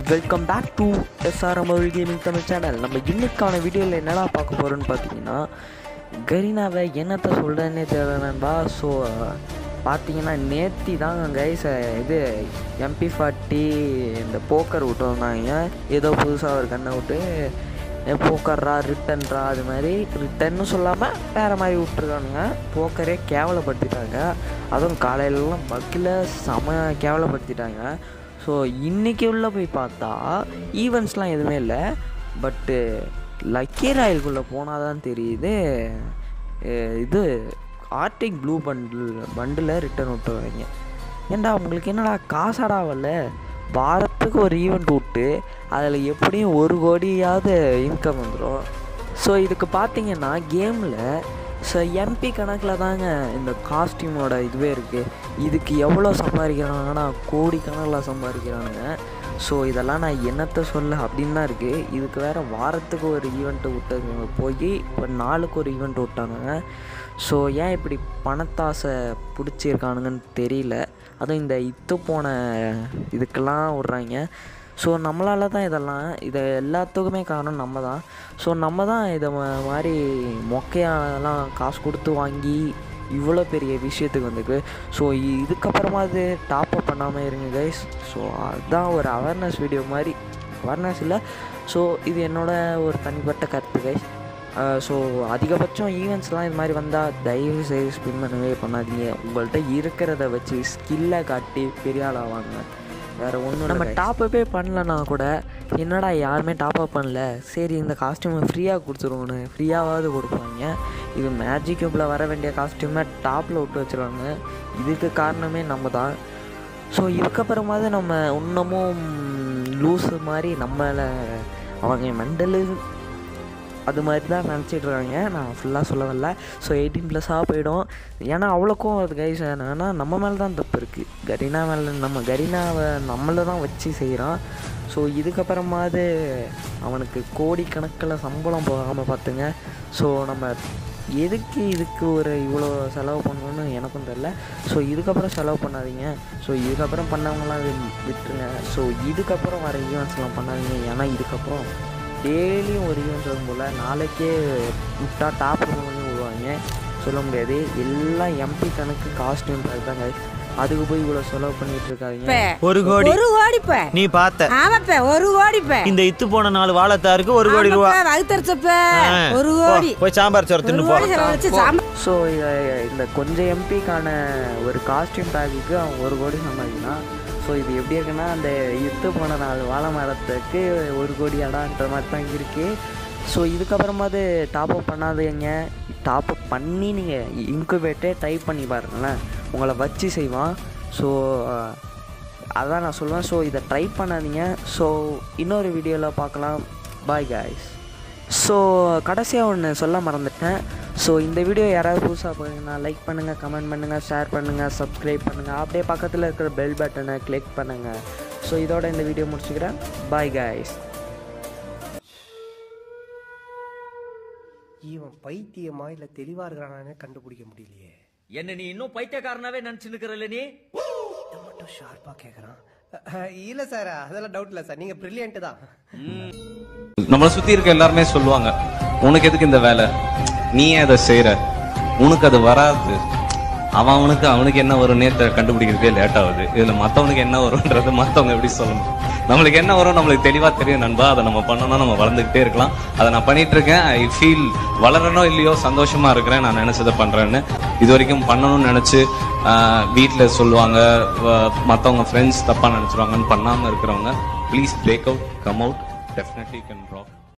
Welcome back to SRM gaming Tamil channel நம்ம இன்னைக்கான வீடியோவில் என்னடா பார்க்க போகிறோன்னு பார்த்தீங்கன்னா கரீனாவை என்னத்தை சொல்கிறேன்னே தெரியல நண்பா ஸோ பார்த்தீங்கன்னா நேத்தி தாங்க கைஸ் இது எம்பி ஃபார்ட்டி இந்த போக்கர் விட்டு வந்தாங்க ஏதோ புதுசாக ஒரு கண்ணை விட்டு போக்கர்ரா ரிட்டன்ரா அது மாதிரி ரிட்டன்னு சொல்லாமல் வேறு மாதிரி விட்ருக்கானுங்க போக்கரே கேவலப்படுத்திட்டாங்க அதுவும் காலையிலலாம் பக்கில் செம கேவலப்படுத்திட்டாங்க ஸோ இன்றைக்கி உள்ள போய் பார்த்தா ஈவெண்ட்ஸ்லாம் எதுவுமே இல்லை பட்டு லக்கி ராயலுக்குள்ளே போனால் தான் தெரியுது அஹ் இது Arctic blue bundle bundle return விட்டுருவாங்க ஏன்டா உங்களுக்கு என்னடா காசாடா வரல வாரத்துக்கு ஒரு ஈவெண்ட் விட்டு அதில் எப்படியும் ஒரு கோடியாவது இன்கம் வந்துடும் ஸோ இதுக்கு பார்த்தீங்கன்னா கேமில் ஸோ எம்பி கணக்கில் தாங்க இந்த காஸ்டியூமோட இதுவே இருக்குது இதுக்கு எவ்வளோ சம்பாதிக்கிறாங்கன்னா கோடி கணக்கில் சம்பாதிக்கிறானுங்க ஸோ இதெல்லாம் நான் என்னத்தை சொல்ல அப்படின்னு தான் இருக்குது இதுக்கு வேறு வாரத்துக்கு ஒரு ஈவெண்ட்டு விட்டது போய் இப்போ நாளுக்கு ஒரு ஈவெண்ட் விட்டானுங்க ஸோ ஏன் இப்படி பணத்தாசை பிடிச்சிருக்கானுங்கன்னு தெரியல அதுவும் இந்த இத்து போன இதுக்கெல்லாம் விட்றாங்க ஸோ நம்மளால தான் இதெல்லாம் இதை எல்லாத்துக்குமே காரணம் நம்ம தான் ஸோ நம்ம தான் இதை ம- மாதிரி மொக்கையாலாம் காசு கொடுத்து வாங்கி இவ்வளோ பெரிய விஷயத்துக்கு வந்துருக்கு ஸோ இதுக்கப்புறமா அது டாப் அப் பண்ணாமல் இருங்க கைஸ் ஸோ அதுதான் ஒரு அவேர்னஸ் வீடியோ மாதிரி அவேர்னஸ் இல்லை ஸோ இது என்னோட ஒரு தனிப்பட்ட கருத்து கைஸ் ஸோ அதிகபட்சம் ஈவெண்ட்ஸ்லாம் இது மாதிரி வந்தால் தயவு செய்து ஸ்பின் பண்ணவே பண்ணாதீங்க உங்கள்கிட்ட இருக்கிறத வச்சு ஸ்கில்லை காட்டி பெரிய ஆளாவாங்க வேறு ஒன்றும் நம்ம டாப் அப்பே பண்ணலன்னா கூட என்னடா யாருமே டாப் அப் பண்ணல சரி இந்த காஸ்டியூமை ஃப்ரீயாக கொடுத்துருவோன்னு ஃப்ரீயாவது கொடுப்பாங்க இது மேஜிக் கியூப்பில் வர வேண்டிய காஸ்டியூமை டாப்பில் விட்டு வச்சுருவாங்க இதுக்கு காரணமே நம்ம தான் ஸோ இதுக்கப்புறமாவது நம்ம இன்னமும் லூஸு மாதிரி நம்மளை அவங்க மெண்டலு அது மாதிரி தான் நினச்சிட்டு இருக்காங்க நான் ஃபுல்லாக சொல்ல வரல ஸோ எயிட்டீன் ப்ளஸ்ஸாக போயிடும் ஏன்னா அவ்வளோக்கும் அது கைஸ் என்னன்னா நம்ம மேலே தான் தப்பு இருக்குது கரீனா மேலே நம்ம கரீனாவை நம்மளை தான் வச்சு செய்கிறான் ஸோ இதுக்கப்புறமாவது அவனுக்கு கோடிக்கணக்கில் சம்பளம் போகாமல் பார்த்துங்க ஸோ நம்ம எதுக்கு இதுக்கு ஒரு இவ்வளோ செலவு பண்ணணும்னு எனக்கும் தெரில ஸோ இதுக்கப்புறம் செலவு பண்ணாதீங்க ஸோ இதுக்கப்புறம் பண்ணவங்களாம் வி- விட்டுருங்க ஸோ இதுக்கப்புறம் வர ஈவெண்ட்ஸ்லாம் பண்ணாதீங்க ஏன்னா இதுக்கப்புறம் டெய்லியும் ஒரு ஈவெண்ட் வரும் போல் நாளைக்கே விட்டா டாப் பண்ணி விடுவாங்க சொல்ல முடியாது எல்லாம் எம்பி கணக்கு காஸ்டியூம் தான் guys. அதுக்கு போய் இவ்வளோ செலவு பண்ணிட்டு இருக்காதீங்க ஒரு கோடி ஒரு கோடி பே நீ பார்த்த ஆமாப்ப ஒரு கோடி பே இந்த இத்து போன நாலு வாழைத்தாருக்கு ஒரு கோடி ரூபா வகுத்தரிச்சப்ப ஆ, ஒரு போ, கோடி போய் சாம்பார் சோறு ஒரு தின்னு போ கோடி செலவழிச்சு சாம்பார் ஸோ இந்த கொஞ்சம் எம்பிக்கான ஒரு காஸ்டியூம் பேக்குக்கு அவன் ஒரு கோடி சம்பாதிக்கிறான் ஸோ இது எப்படி இருக்குன்னா அந்த இத்து போன நாலு வாழை மரத்துக்கு ஒரு கோடி அடான்ற மாதிரி தான் இருக்குது ஸோ இதுக்கப்புறமாவது டாப் அப் பண்ணாதீங்க டாப் அப் பண்ணி நீங்கள் இன்குபேட்டே டைப் பண்ணி பாருங்களேன் உங்களை வச்சு செய்வான் ஸோ அதான் நான் சொல்லுவேன் ஸோ இதை ட்ரை பண்ணாதீங்க ஸோ இன்னொரு வீடியோவில் பார்க்கலாம் பாய் guys ஸோ கடைசியாக ஒன்று சொல்ல மறந்துட்டேன் ஸோ இந்த வீடியோ யாராவது புதுசாக போகிறீங்கன்னா லைக் பண்ணுங்கள் கமெண்ட் பண்ணுங்கள் ஷேர் பண்ணுங்கள் சப்ஸ்கிரைப் பண்ணுங்கள் அப்படியே பக்கத்தில் இருக்கிற பெல் பட்டனை கிளிக் பண்ணுங்கள் ஸோ இதோட இந்த வீடியோ முடிச்சுக்கிறேன் பாய் guys இவன் பைத்தியமா இல்ல தெளிவா இருக்கிறானே கண்டுபிடிக்க முடியலையே என்ன நீ இன்னும் பைத்தியக்காரனாவே நினைச்சு நிக்கிறல்ல நீ இதை மட்டும் ஷார்ப்பா கேக்குறான் அஹ், இல்ல சார் அதெல்லாம் டவுட் இல்ல சார் நீங்க பிரில்லியன்ட் தான் நம்மளை சுத்தி இருக்க எல்லாருமே சொல்லுவாங்க உனக்கு எதுக்கு இந்த வேலை நீ ஏன் அதை செய்யற உனக்கு அது வராது அவன் அவனுக்கு அவனுக்கு என்ன வரும்னே தெ- கண்டுபிடிக்கிறதுக்கே லேட் ஆகுது இதுல மத்தவனுக்கு என்ன வரும்ன்றது மத்தவங்க எப்படி சொல்லணும் நம்மளுக்கு என்ன வரும் நம்மளுக்கு தெளிவா தெரியும் நண்பா அதை நம்ம பண்ணணும் நம்ம வளர்ந்துகிட்டே இருக்கலாம் அதை நான் பண்ணிட்டு இருக்கேன் ஐ ஃபீல் வளரணும் இல்லையோ சந்தோஷமா இருக்கிறேன் நான் நினைச்சதை பண்றேன்னு இது வரைக்கும் பண்ணணும்னு நினைச்சு ஆஹ், வீட்ல சொல்லுவாங்க வ- மத்தவங்க ஃப்ரெண்ட்ஸ் தப்பா நினைச்சிருவாங்கன்னு பண்ணாம இருக்கிறவங்க please break out come out definitely can rock